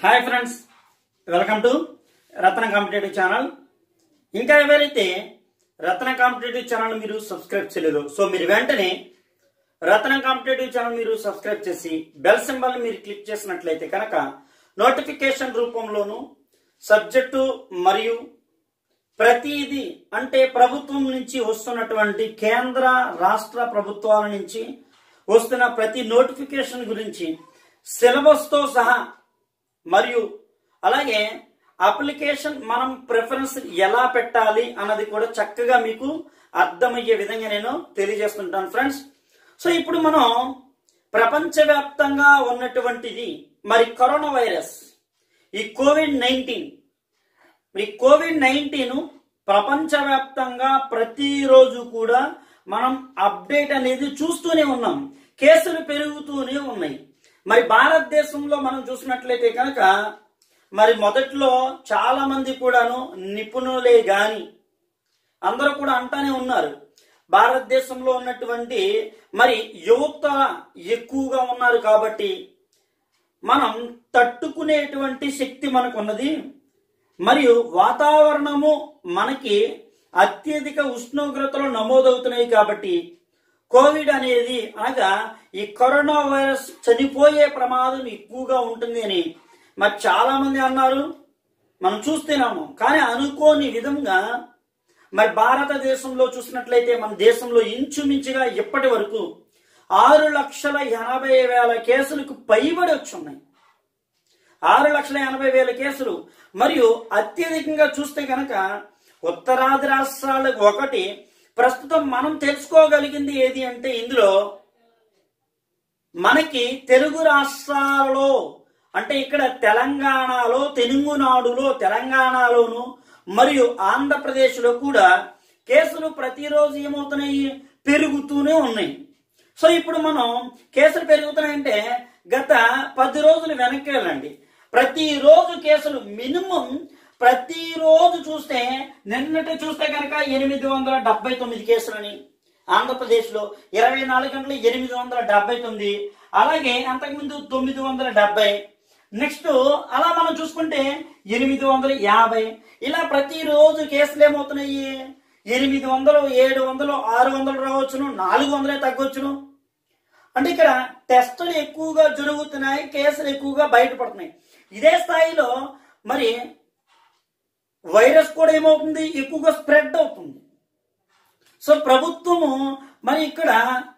hi friends welcome to Ratna competitive channel ఇంకా ఎవరైతే Ratna competitive channel మీరు సబ్స్క్రైబ్ చేయలేదు సో మీరు వెంటనే రత్న కాంపిటేటివ్ ఛానల్ మీరు సబ్స్క్రైబ్ చేసి బెల్ సింబల్ మీరు క్లిక్ చేసినట్లయితే కనుక నోటిఫికేషన్ రూపంలోను సబ్జెక్టు మరియు ప్రతిదీ అంటే ప్రభుత్వం నుంచి వస్తున్నటువంటి కేంద్ర రాష్ట్ర ప్రభుత్వాల నుంచి వస్తున్న ప్రతి నోటిఫికేషన్ గురించి సిలబస్తో సహా మరియు అలాగే అప్లికేషన్ మనం ప్రిఫరెన్స్ ఎలా పెట్టాలి అన్నది కూడా చక్కగా మీకు అర్థమయ్యే విధంగా నేను తెలియజేస్తుంటాను ఫ్రెండ్స్ సో ఇప్పుడు మనం ప్రపంచవ్యాప్తంగా ఉన్నటువంటిది మరి కరోనా వైరస్ ఈ కోవిడ్ నైన్టీన్ ఈ కోవిడ్ నైన్టీన్ ప్రపంచవ్యాప్తంగా ప్రతిరోజు కూడా మనం అప్డేట్ అనేది చూస్తూనే ఉన్నాం కేసులు పెరుగుతూనే ఉన్నాయి మరి భారతదేశంలో మనం చూసినట్లయితే కనుక మరి మొదట్లో చాలా మంది కూడాను నిపుణులే గాని అందరూ కూడా అంటానే ఉన్నారు భారతదేశంలో ఉన్నటువంటి మరి యువత ఎక్కువగా ఉన్నారు కాబట్టి మనం తట్టుకునేటువంటి శక్తి మనకు ఉన్నది మరియు వాతావరణము మనకి అత్యధిక ఉష్ణోగ్రతలు నమోదవుతున్నాయి కాబట్టి కోవిడ్ అనేది అనగా ఈ కరోనా వైరస్ చనిపోయే ప్రమాదం ఎక్కువగా ఉంటుంది అని మరి చాలా మంది అన్నారు మనం చూస్తున్నాము కానీ అనుకోని విధంగా మరి భారతదేశంలో చూసినట్లయితే మన దేశంలో ఇంచుమించుగా ఇప్పటి వరకు ఆరు లక్షల ఎనభై వేల కేసులకు పైబడి వచ్చి ఉన్నాయి ఆరు లక్షల ఎనభై వేల కేసులు మరియు అత్యధికంగా చూస్తే కనుక ఉత్తరాది రాష్ట్రాలకు ఒకటి ప్రస్తుతం మనం తెలుసుకోగలిగింది ఏది అంటే ఇందులో మనకి తెలుగు రాష్ట్రాలలో అంటే ఇక్కడ తెలంగాణలో తెలుగునాడులో తెలంగాణలోను మరియు ఆంధ్రప్రదేశ్లో కూడా కేసులు ప్రతిరోజు ఏమవుతున్నాయి పెరుగుతూనే ఉన్నాయి సో ఇప్పుడు మనం కేసులు పెరుగుతున్నాయంటే గత పది రోజులు వెనక్కి వెళ్ళండి ప్రతిరోజు కేసులు మినిమం ప్రతిరోజు చూస్తే నిన్నటి చూస్తే కనుక ఎనిమిది వందల డెబ్బై తొమ్మిది కేసులని ఆంధ్రప్రదేశ్లో ఇరవై నాలుగు గంటలు ఎనిమిది వందల డెబ్బై తొమ్మిది అలాగే అంతకుముందు తొమ్మిది వందల డెబ్బై నెక్స్ట్ అలా మనం చూసుకుంటే ఎనిమిది వందల యాభై ఇలా ప్రతిరోజు కేసులు ఏమవుతున్నాయి ఎనిమిది వందలు ఏడు వందలు ఆరు వందలు రావచ్చును నాలుగు వందలే తగ్గొచ్చును అంటే ఇక్కడ టెస్టులు ఎక్కువగా జరుగుతున్నాయి కేసులు ఎక్కువగా బయటపడుతున్నాయి ఇదే స్థాయిలో మరి వైరస్ కూడా ఏమవుతుంది ఎక్కువగా స్ప్రెడ్ అవుతుంది సో ప్రభుత్వము మరి ఇక్కడ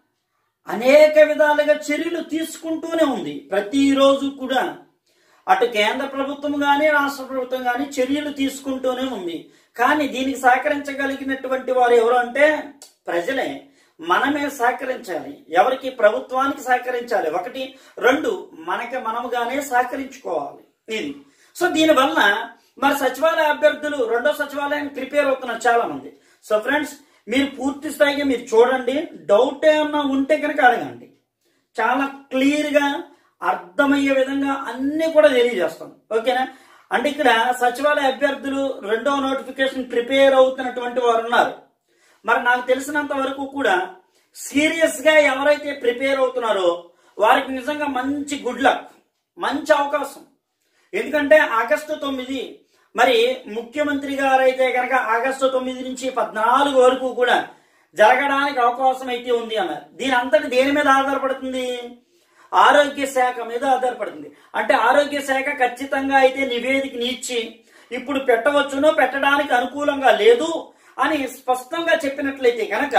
అనేక విధాలుగా చర్యలు తీసుకుంటూనే ఉంది ప్రతిరోజు కూడా అటు కేంద్ర ప్రభుత్వం కానీ రాష్ట్ర ప్రభుత్వం కానీ చర్యలు తీసుకుంటూనే ఉంది కానీ దీనికి సహకరించగలిగినటువంటి వారు ఎవరు అంటే ప్రజలే మనమే సహకరించాలి ఎవరికి ప్రభుత్వానికి సహకరించాలి ఒకటి రెండు మనకి మనముగానే సహకరించుకోవాలి ఇది సో దీనివల్ల మరి సచివాలయ అభ్యర్థులు రెండో సచివాలయానికి ప్రిపేర్ అవుతున్నారు చాలా మంది సో ఫ్రెండ్స్ మీరు పూర్తి స్థాయిగా మీరు చూడండి డౌట్ ఏమన్నా ఉంటే కనుక అడగండి చాలా క్లియర్గా అర్థమయ్యే విధంగా అన్ని కూడా తెలియజేస్తాం ఓకేనా అంటే ఇక్కడ సచివాలయ అభ్యర్థులు రెండో నోటిఫికేషన్ ప్రిపేర్ అవుతున్నటువంటి వారు ఉన్నారు మరి నాకు తెలిసినంత వరకు కూడా సీరియస్ గా ఎవరైతే ప్రిపేర్ అవుతున్నారో వారికి నిజంగా మంచి గుడ్ లక్ మంచి అవకాశం ఎందుకంటే ఆగస్టు తొమ్మిది మరి ముఖ్యమంత్రి గారు అయితే కనుక ఆగస్టు తొమ్మిది నుంచి పద్నాలుగు వరకు కూడా జరగడానికి అవకాశం అయితే ఉంది అన్నారు దీని అంతటి దేని మీద ఆధారపడుతుంది ఆరోగ్య శాఖ మీద ఆధారపడుతుంది అంటే ఆరోగ్య శాఖ ఖచ్చితంగా అయితే నివేదికని ఇచ్చి ఇప్పుడు పెట్టవచ్చునో పెట్టడానికి అనుకూలంగా లేదు అని స్పష్టంగా చెప్పినట్లయితే కనుక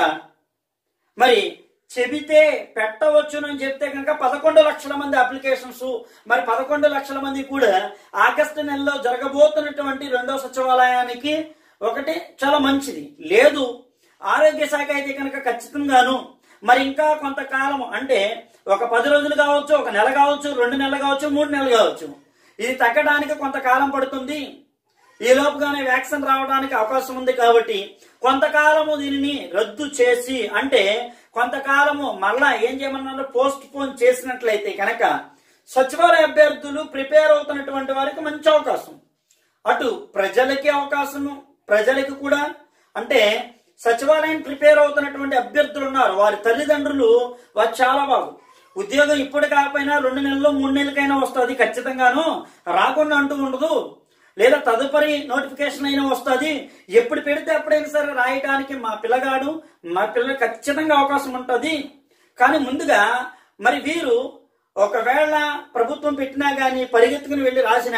మరి చెబితే పెట్టవచ్చునని చెప్తే కనుక పదకొండు లక్షల మంది అప్లికేషన్స్ మరి పదకొండు లక్షల మంది కూడా ఆగస్టు నెలలో జరగబోతున్నటువంటి రెండో సచివాలయానికి ఒకటి చాలా మంచిది లేదు ఆరోగ్య శాఖ అయితే కనుక ఖచ్చితంగాను మరి ఇంకా కొంతకాలం అంటే ఒక పది రోజులు కావచ్చు ఒక నెల కావచ్చు రెండు నెలలు కావచ్చు మూడు నెలలు కావచ్చు ఇది తగ్గడానికి కొంతకాలం పడుతుంది ఈ లోపుగానే వ్యాక్సిన్ రావడానికి అవకాశం ఉంది కాబట్టి కొంతకాలము దీనిని రద్దు చేసి అంటే కొంతకాలము మళ్ళా ఏం చేయమన్నారు పోస్ట్ పోన్ చేసినట్లయితే కనుక సచివాలయ అభ్యర్థులు ప్రిపేర్ అవుతున్నటువంటి వారికి మంచి అవకాశం అటు ప్రజలకి అవకాశము ప్రజలకి కూడా అంటే సచివాలయం ప్రిపేర్ అవుతున్నటువంటి అభ్యర్థులు ఉన్నారు వారి తల్లిదండ్రులు వారు చాలా బాగు ఉద్యోగం ఇప్పుడు కాకపోయినా రెండు నెలలు మూడు నెలలకైనా వస్తుంది ఖచ్చితంగాను రాకుండా అంటూ ఉండదు లేదా తదుపరి నోటిఫికేషన్ అయినా వస్తుంది ఎప్పుడు పెడితే అప్పుడైనా సరే రాయడానికి మా పిల్లగాడు మా పిల్లలు ఖచ్చితంగా అవకాశం ఉంటుంది కానీ ముందుగా మరి వీరు ఒకవేళ ప్రభుత్వం పెట్టినా కానీ పరిగెత్తుకుని వెళ్ళి రాసిన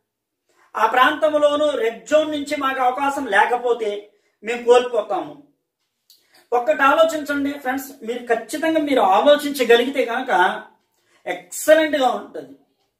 ఆ ప్రాంతంలోనూ రెడ్ జోన్ నుంచి మాకు అవకాశం లేకపోతే మేము కోల్పోతాము ఒక్కటి ఆలోచించండి ఫ్రెండ్స్ మీరు ఖచ్చితంగా మీరు ఆలోచించగలిగితే కనుక ఎక్సలెంట్గా ఉంటుంది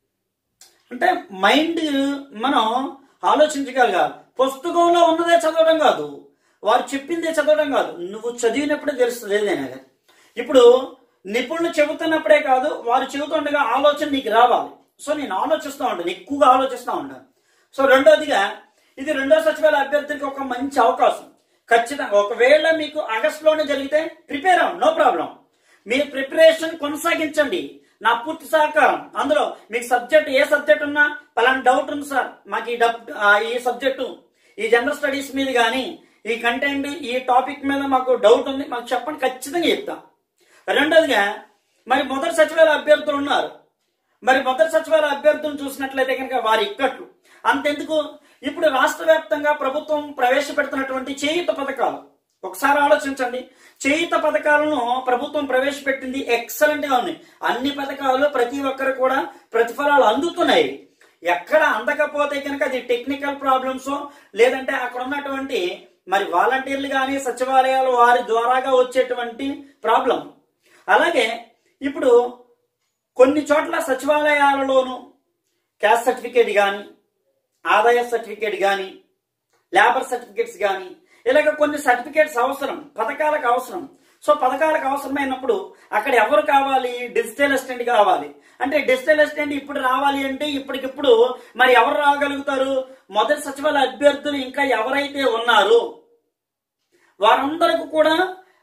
అంటే మైండ్ మనం ఆలోచించగలగాలి పుస్తకంలో ఉన్నదే చదవడం కాదు వారు చెప్పిందే చదవడం కాదు నువ్వు చదివినప్పుడే తెలుస్తుంది ఏదైనా కానీ ఇప్పుడు నిపుణులు చెబుతున్నప్పుడే కాదు వారు చెబుతుండగా ఆలోచన నీకు రావాలి సో నేను ఆలోచిస్తూ ఉంటాను ఎక్కువగా ఆలోచిస్తూ ఉంటాను సో రెండోదిగా ఇది రెండో సచివాలయ అభ్యర్థులకి ఒక మంచి అవకాశం ఖచ్చితంగా ఒకవేళ మీకు ఆగస్టులోనే జరిగితే ప్రిపేర్ అవ్వండి నో ప్రాబ్లం మీరు ప్రిపరేషన్ కొనసాగించండి నా పూర్తి సహకారం అందులో మీకు సబ్జెక్ట్ ఏ సబ్జెక్ట్ ఉన్నా పలానా డౌట్ ఉంది సార్ మాకు ఈ డబ్ ఆ, ఈ సబ్జెక్టు ఈ జనరల్ స్టడీస్ మీద కానీ ఈ కంటెంట్ ఈ టాపిక్ మీద మాకు డౌట్ ఉంది మాకు చెప్పండి ఖచ్చితంగా చెప్తాం రెండోదిగా మరి మొదటి సచివాలయ అభ్యర్థులు ఉన్నారు మరి మొదటి సచివాలయ అభ్యర్థులను చూసినట్లయితే కనుక వారి ఇక్కట్లు అంతెందుకు ఇప్పుడు రాష్ట్ర వ్యాప్తంగా ప్రభుత్వం ప్రవేశపెడుతున్నటువంటి చేయుత పథకాలు ఒకసారి ఆలోచించండి చేయుత పథకాలను ప్రభుత్వం ప్రవేశపెట్టింది ఎక్సలెంట్ గా ఉన్నాయి అన్ని పథకాలు ప్రతి ఒక్కరు కూడా ప్రతిఫలాలు అందుతున్నాయి ఎక్కడ అందకపోతే కనుక అది టెక్నికల్ ప్రాబ్లమ్స్ లేదంటే అక్కడ ఉన్నటువంటి మరి వాలంటీర్లు కానీ సచివాలయాలు వారి ద్వారాగా వచ్చేటువంటి ప్రాబ్లం అలాగే ఇప్పుడు కొన్ని చోట్ల సచివాలయాలలోనూ క్యాస్ట్ సర్టిఫికేట్ కానీ ఆదాయ సర్టిఫికేట్ కానీ లేబర్ సర్టిఫికేట్స్ కానీ ఇలాగ కొన్ని సర్టిఫికేట్స్ అవసరం పథకాలకు అవసరం సో పథకాలకు అవసరమైనప్పుడు అక్కడ ఎవరు కావాలి డిజిటల్ అసిస్టెంట్ కావాలి అంటే డిజిటల్ అసిస్టెంట్ ఇప్పుడు రావాలి అంటే ఇప్పటికిప్పుడు మరి ఎవరు రాగలుగుతారు మొదటి సచివాలయ అభ్యర్థులు ఇంకా ఎవరైతే ఉన్నారో వారందరికి కూడా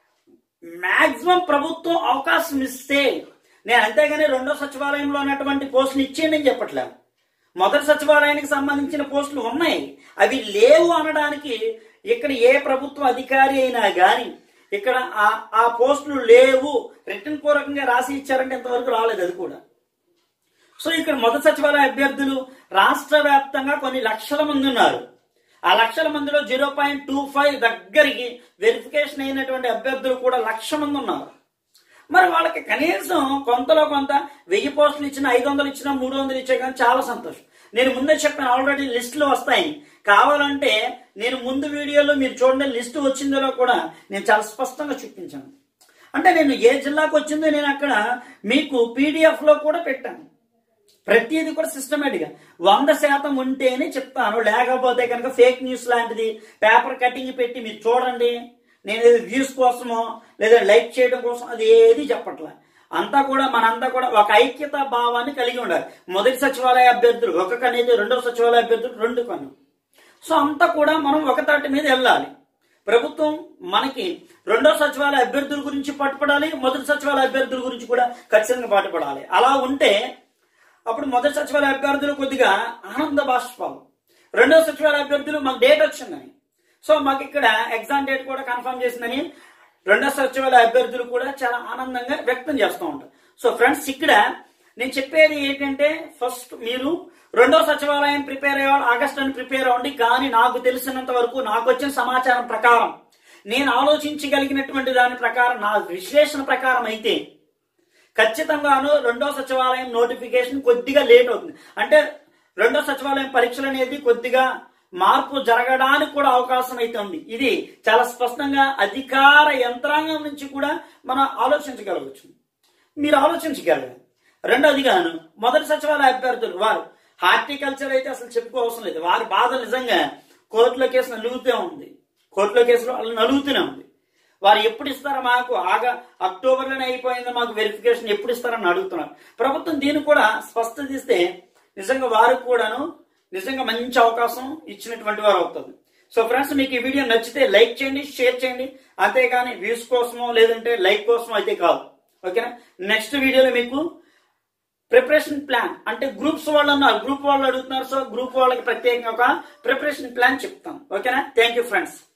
మాక్సిమం ప్రభుత్వం అవకాశం ఇస్తే నేను అంతేగాని రెండో సచివాలయంలో ఉన్నటువంటి పోస్టులు ఇచ్చేయండి అని చెప్పట్లే మొదటి సచివాలయానికి సంబంధించిన పోస్టులు ఉన్నాయి అవి లేవు అనడానికి ఇక్కడ ఏ ప్రభుత్వ అధికారి అయినా కానీ ఇక్కడ ఆ ఆ పోస్టులు లేవు రిటర్న్ పూర్వకంగా రాసి ఇచ్చారంటే ఇంతవరకు రాలేదు అది కూడా సో ఇక్కడ మొదటి సచివాలయ అభ్యర్థులు రాష్ట్ర వ్యాప్తంగా కొన్ని లక్షల మంది ఉన్నారు ఆ లక్షల మందిలో జీరో పాయింట్ టూ ఫైవ్ దగ్గరికి వెరిఫికేషన్ అయినటువంటి అభ్యర్థులు కూడా లక్ష మంది ఉన్నారు మరి వాళ్ళకి కనీసం కొంతలో కొంత వెయ్యి పోస్టులు ఇచ్చిన ఐదు వందలు ఇచ్చినా మూడు వందలు ఇచ్చే కానీ చాలా సంతోషం నేను ముందే చెప్పాను ఆల్రెడీ లిస్టులు వస్తాయి కావాలంటే నేను ముందు వీడియోలో మీరు చూడండి లిస్ట్ వచ్చిందో కూడా నేను చాలా స్పష్టంగా చూపించాను అంటే నేను ఏ జిల్లాకు వచ్చిందో నేను అక్కడ మీకు పీడిఎఫ్ లో కూడా పెట్టాను ప్రతిదీ కూడా సిస్టమేటిక్గా వంద శాతం ఉంటేనే చెప్తాను లేకపోతే కనుక ఫేక్ న్యూస్ లాంటిది పేపర్ కటింగ్ పెట్టి మీరు చూడండి నేను ఏదో వ్యూస్ కోసమో లేదా లైక్ చేయడం కోసం అది ఏది చెప్పట్లే అంతా కూడా మనంతా కూడా ఒక ఐక్యత భావాన్ని కలిగి ఉండాలి మొదటి సచివాలయ అభ్యర్థులు ఒక కనేది రెండవ సచివాలయ అభ్యర్థులు రెండు కన్ను సో అంతా కూడా మనం ఒక తాటి మీద వెళ్ళాలి ప్రభుత్వం మనకి రెండో సచివాలయ అభ్యర్థుల గురించి పట్టుపడాలి మొదటి సచివాలయ అభ్యర్థుల గురించి కూడా ఖచ్చితంగా పాటుపడాలి అలా ఉంటే అప్పుడు మొదటి సచివాలయ అభ్యర్థులు కొద్దిగా ఆనంద బాష్పాలు రెండో సచివాలయ అభ్యర్థులు మాకు డేట్ వచ్చిందని సో మాకు ఇక్కడ ఎగ్జామ్ డేట్ కూడా కన్ఫర్మ్ చేసిందని రెండో సచివాలయ అభ్యర్థులు కూడా చాలా ఆనందంగా వ్యక్తం చేస్తూ ఉంటారు సో ఫ్రెండ్స్ ఇక్కడ నేను చెప్పేది ఏంటంటే ఫస్ట్ మీరు రెండో సచివాలయం ప్రిపేర్ అయ్యేవాళ్ళు ఆగస్ట్ అని ప్రిపేర్ అవ్వండి కానీ నాకు తెలిసినంత వరకు నాకు వచ్చిన సమాచారం ప్రకారం నేను ఆలోచించగలిగినటువంటి దాని ప్రకారం నా విశ్లేషణ ప్రకారం అయితే ఖచ్చితంగాను రెండో సచివాలయం నోటిఫికేషన్ కొద్దిగా లేట్ అవుతుంది అంటే రెండో సచివాలయం పరీక్షలు అనేది కొద్దిగా మార్పు జరగడానికి కూడా అవకాశం అయితే ఉంది ఇది చాలా స్పష్టంగా అధికార యంత్రాంగం నుంచి కూడా మనం ఆలోచించగలగచ్చు మీరు ఆలోచించగలగాలి రెండోదిగాను మొదటి సచివాలయ అభ్యర్థులు వారు హార్టికల్చర్ అయితే అసలు చెప్పుకోవసరం లేదు వారి బాధ నిజంగా కోర్టులో కేసు నలుగుతూ ఉంది కోర్టులో కేసులో వాళ్ళు నలుగుతూనే ఉంది వారు ఎప్పుడు ఇస్తారో మాకు ఆగా అక్టోబర్లోనే అయిపోయింది మాకు వెరిఫికేషన్ ఎప్పుడు ఇస్తారని అడుగుతున్నారు ప్రభుత్వం దీన్ని కూడా స్పష్టత ఇస్తే నిజంగా వారికి కూడాను నిజంగా మంచి అవకాశం ఇచ్చినటువంటి వారు అవుతుంది సో ఫ్రెండ్స్ మీకు ఈ వీడియో నచ్చితే లైక్ చేయండి షేర్ చేయండి అంతేగాని వ్యూస్ కోసమో లేదంటే లైక్ కోసమో అయితే కాదు ఓకేనా నెక్స్ట్ వీడియోలో మీకు ప్రిపరేషన్ ప్లాన్ అంటే గ్రూప్స్ వాళ్ళు ఉన్నారు గ్రూప్ వాళ్ళు అడుగుతున్నారు సో గ్రూప్ వాళ్ళకి ప్రత్యేకంగా ఒక ప్రిపరేషన్ ప్లాన్ చెప్తాం ఓకేనా థ్యాంక్ యూ ఫ్రెండ్స్